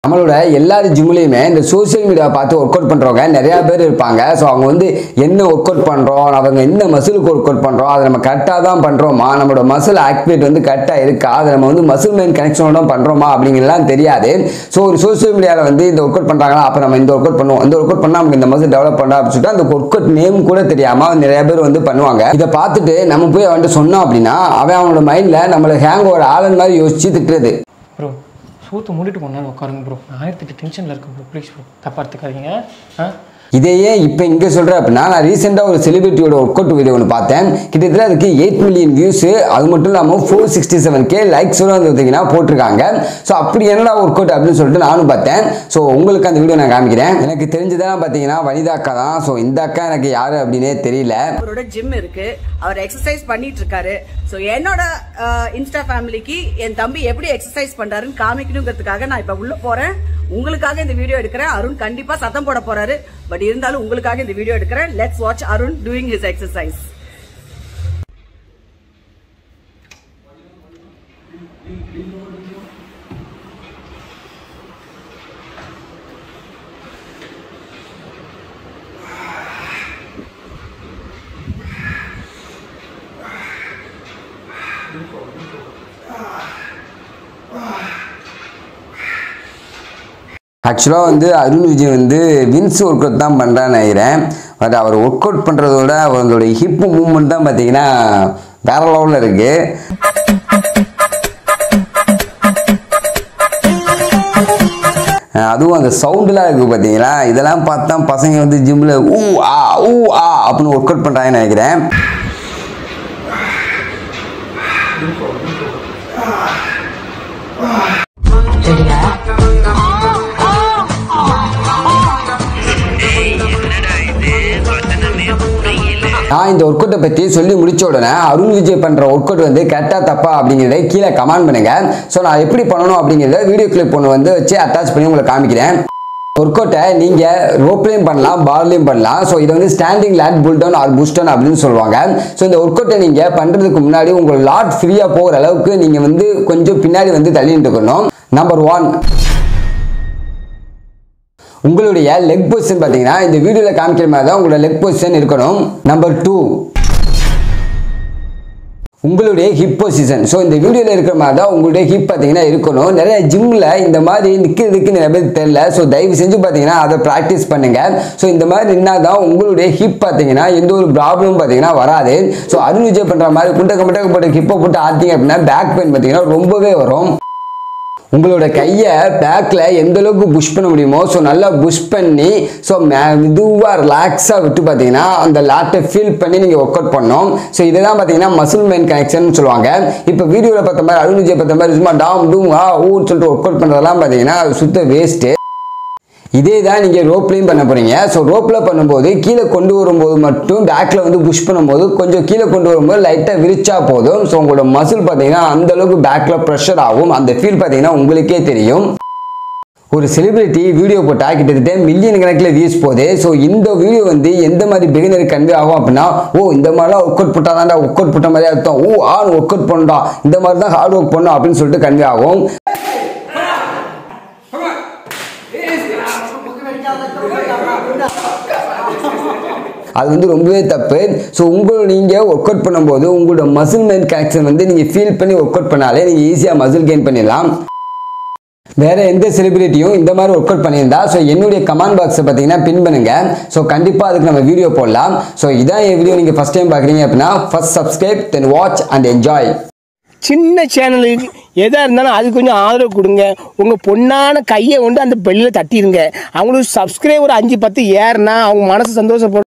நம்மளோட எல்லார் ஜிம்லேயுமே இந்த சோஷியல் மீடியா பார்த்து ஒர்க் அவுட் பண்ணுறவங்க நிறையா பேர் இருப்பாங்க ஸோ அவங்க வந்து என்ன ஒர்க் அவுட் பண்ணுறோம் அவங்க என்ன மசிலுக்கு ஒர்க் அவுட் பண்ணுறோம் அதை நம்ம கரெக்டாக தான் பண்ணுறோமா நம்மளோட மசில் ஆக்டிவேட் வந்து கரெக்டாக இருக்கா அதை நம்ம வந்து மசில் மைண்ட் கனெக்ஷனோட பண்ணுறோமா அப்படிங்கிறலாம் தெரியாது ஸோ ஒரு சோஷியல் மீடியாவில் வந்து இந்த ஒர்க் அவுட் பண்ணுறாங்களா அப்போ நம்ம இந்த ஒர்க் அவுட் பண்ணுவோம் இந்த ஒர்க் அவுட் பண்ணால் நமக்கு இந்த மசில் டெவலப் பண்ணா அப்படின்னு சொல்லிட்டு அந்த ஒர்க் அவுட் நேம் கூட தெரியாமல் நிறைய பேர் வந்து பண்ணுவாங்க இதை பார்த்துட்டு நம்ம போய் அவன்கிட்ட சொன்னோம் அப்படின்னா அவன் அவனோட மைண்டில் நம்மளை ஹேங் ஓவர் ஆளன் மாதிரி யோசிச்சு திட்டுறது ப்ரோ சூத்து மூடிட்டு கொஞ்ச நேரம் உட்காருங்க ப்ரோ நான் ஆயிரத்தி டென்ஷனில் இருக்கேன் ப்ரோ ப்ளீஸ் ப்ரோ தப்பாக எடுத்துக்காதீங்க ஆ இதையே இப்போ இங்கே சொல்கிறேன் அப்படின்னா நான் ரீசெண்டாக ஒரு செலிபிரிட்டியோட ஒர்க் அவுட் வீடியோ ஒன்று பார்த்தேன் கிட்டத்தட்ட அதுக்கு எயிட் மில்லியன் வியூஸு அது மட்டும் இல்லாமல் ஃபோர் சிக்ஸ்டி செவன் கே லைக்ஸோட வந்து பார்த்தீங்கன்னா போட்டிருக்காங்க ஸோ அப்படி என்னடா ஒர்க் அவுட் அப்படின்னு சொல்லிட்டு நானும் பார்த்தேன் ஸோ உங்களுக்கு அந்த வீடியோ நான் காமிக்கிறேன் எனக்கு தெரிஞ்சதெல்லாம் பார்த்தீங்கன்னா வனிதா அக்கா தான் ஸோ இந்த அக்கா எனக்கு யார் அப்படின்னே தெரியல அவரோட ஜிம் இருக்கு அவர் எக்ஸசைஸ் பண்ணிட்டு இருக்காரு ஸோ என்னோட இன்ஸ்டா ஃபேமிலிக்கு என் தம்பி எப்படி எக்ஸசைஸ் பண்றாருன்னு காமிக்கணுங்கிறதுக்காக நான் இப்ப உள்ள போறேன் உங்களுக்காக இந்த வீடியோ எடுக்கிறேன் அருண் கண்டிப்பா சத்தம் போட போறாரு பட் இருந்தாலும் உங்களுக்காக இந்த வீடியோ எடுக்கிறேன் let's watch Arun doing his exercise ஆக்சுவலாக வந்து அருண் விஜய் வந்து வின்ஸ் ஒர்க் அவுட் தான் பண்ணுறான்னு நினைக்கிறேன் பட் அவர் ஒர்க் அவுட் பண்ணுறதோட அவரோட ஹிப் மூவ்மெண்ட் தான் பார்த்தீங்கன்னா வேற லெவலில் இருக்குது அஹ் அதுவும் அந்த சவுண்டுலாம் இருக்குது பார்த்தீங்களா இதெல்லாம் பார்த்தா பசங்க வந்து ஜிம்மில் ஊ ஆ ஊ ஆ அப்படின்னு ஒர்க் அவுட் பண்ணுறாங்கன்னு நினைக்கிறேன் நான் இந்த ஒர்க் அவுட்டை பற்றி சொல்லி முடிச்ச உடனே அருண் விஜய் பண்ணுற ஒர்க் அவுட் வந்து கரெக்டாக தப்பா அப்படிங்கிறத கீழே கமெண்ட் பண்ணுங்க ஸோ நான் எப்படி பண்ணணும் அப்படிங்கிறத வீடியோ கிளிப் ஒன்று வந்து வச்சு அட்டாச் பண்ணி உங்களுக்கு காமிக்கிறேன் ஒர்க் அவுட்டை நீங்கள் ரோப்லேயும் பண்ணலாம் பார்லையும் பண்ணலாம் ஸோ இதை வந்து standing lat pulldown or pushdown அப்படின்னு சொல்லுவாங்க ஸோ இந்த ஒர்க் அவுட்டை நீங்கள் பண்ணுறதுக்கு முன்னாடி உங்கள் லாட் ஃப்ரீயாக போகிற அளவுக்கு நீங்கள் வந்து கொஞ்சம் பின்னாடி வந்து தள்ளிட்டு இருக்கணும் நம்பர் ஒன் உங்களுடைய லெக் பொசிஷன் பார்த்தீங்கன்னா இந்த வீடியோவில் காமிக்கிற மாதிரி தான் உங்களோட லெக் பொசிஷன் இருக்கணும் நம்பர் டூ உங்களுடைய ஹிப் பொசிஷன் ஸோ இந்த வீடியோவில் இருக்கிற மாதிரி தான் உங்களுடைய ஹிப் பார்த்தீங்கன்னா இருக்கணும் நிறைய ஜிம்மில் இந்த மாதிரி நிற்கிறதுக்கு நிறைய பேருக்கு தெரியல ஸோ தயவு செஞ்சு பார்த்தீங்கன்னா அதை ப்ராக்டிஸ் பண்ணுங்க ஸோ இந்த மாதிரி நின்னா தான் உங்களுடைய ஹிப் பார்த்தீங்கன்னா எந்த ஒரு ப்ராப்ளமும் பார்த்தீங்கன்னா வராது ஸோ அருண் விஜய் பண்ணுற மாதிரி குண்டக்க முட்டக்க போட்டு ஹிப்பை போட்டு ஆட்டிங்க அப்படின்னா பேக் பெயின் பார்த்தீங்கன்னா ரொம்பவே வரும் உங்களோட கையை பேக்கில் எந்த அளவுக்கு புஷ் பண்ண முடியுமோ ஸோ நல்லா புஷ் பண்ணி ஸோ மெதுவாக ரிலாக்ஸாக விட்டு பார்த்தீங்கன்னா அந்த லாட்டை ஃபீல் பண்ணி நீங்கள் ஒர்க் அவுட் பண்ணணும் ஸோ இதுதான் பார்த்தீங்கன்னா மசில் மைண்ட் கனெக்ஷன் சொல்லுவாங்க இப்போ வீடியோவில் பார்த்த மாதிரி அருண் விஜய் பார்த்த மாதிரி சும்மா டாம் டூம் ஆ ஊன்னு சொல்லிட்டு ஒர்க் அவுட் பண்ணுறதெல்லாம் பார்த்தீங்கன்னா அது சுத்த வேஸ்ட்டு இதே தான் நீங்கள் ரோப்லையும் பண்ண போகிறீங்க ஸோ ரோப்பில் பண்ணும்போது கீழே கொண்டு வரும்போது மட்டும் பேக்கில் வந்து புஷ் பண்ணும்போது கொஞ்சம் கீழே கொண்டு வரும்போது லைட்டாக விரிச்சா போதும் ஸோ உங்களோட மசில் பார்த்தீங்கன்னா அந்த அளவுக்கு பேக்கில் ப்ரெஷர் ஆகும் அந்த ஃபீல் பார்த்தீங்கன்னா உங்களுக்கே தெரியும் ஒரு செலிபிரிட்டி வீடியோ போட்டால் கிட்டத்தட்ட மில்லியன் கணக்கில் வியூஸ் போகுது ஸோ இந்த வீடியோ வந்து எந்த மாதிரி பிகினருக்கு கன்வே ஆகும் அப்படின்னா ஓ இந்த மாதிரிலாம் ஒர்க் அவுட் போட்டால் தான்டா ஒர்க் அவுட் போட்ட மாதிரி அர்த்தம் ஓ ஆன் ஒர்க் அவுட் பண்ணா இந்த மாதிரி தான் ஹார்ட் ஒர்க் பண்ணும் அப்படின்னு சொல்லிட்டு கன்வே ஆகும் அது வந்து ரொம்பவே தப்பு ஸோ உங்களை நீங்கள் ஒர்க் அவுட் பண்ணும்போது உங்களோட மசில் மைண்ட் கனெக்ஷன் வந்து நீங்கள் ஃபீல் பண்ணி ஒர்க் அவுட் பண்ணாலே நீங்கள் ஈஸியாக மசில் கெயின் பண்ணிடலாம் வேற எந்த செலிபிரிட்டியும் இந்த மாதிரி ஒர்க் அவுட் பண்ணியிருந்தா ஸோ என்னுடைய கமெண்ட் பாக்ஸை பார்த்தீங்கன்னா பின் பண்ணுங்க ஸோ கண்டிப்பாக அதுக்கு நம்ம வீடியோ போடலாம் ஸோ இதான் என் வீடியோ நீங்கள் ஃபஸ்ட் டைம் பார்க்குறீங்க அப்படின்னா first subscribe then watch and enjoy சின்ன சேனலுக்கு எதாக இருந்தாலும் அது கொஞ்சம் ஆதரவு கொடுங்க உங்கள் பொண்ணான கையை கொண்டு அந்த பெல்லில் தட்டிடுங்க அவங்களுக்கு சப்ஸ்கிரைபர் அஞ்சு பத்து ஏறுனா அவங்க மனசு சந்தோஷப்படும்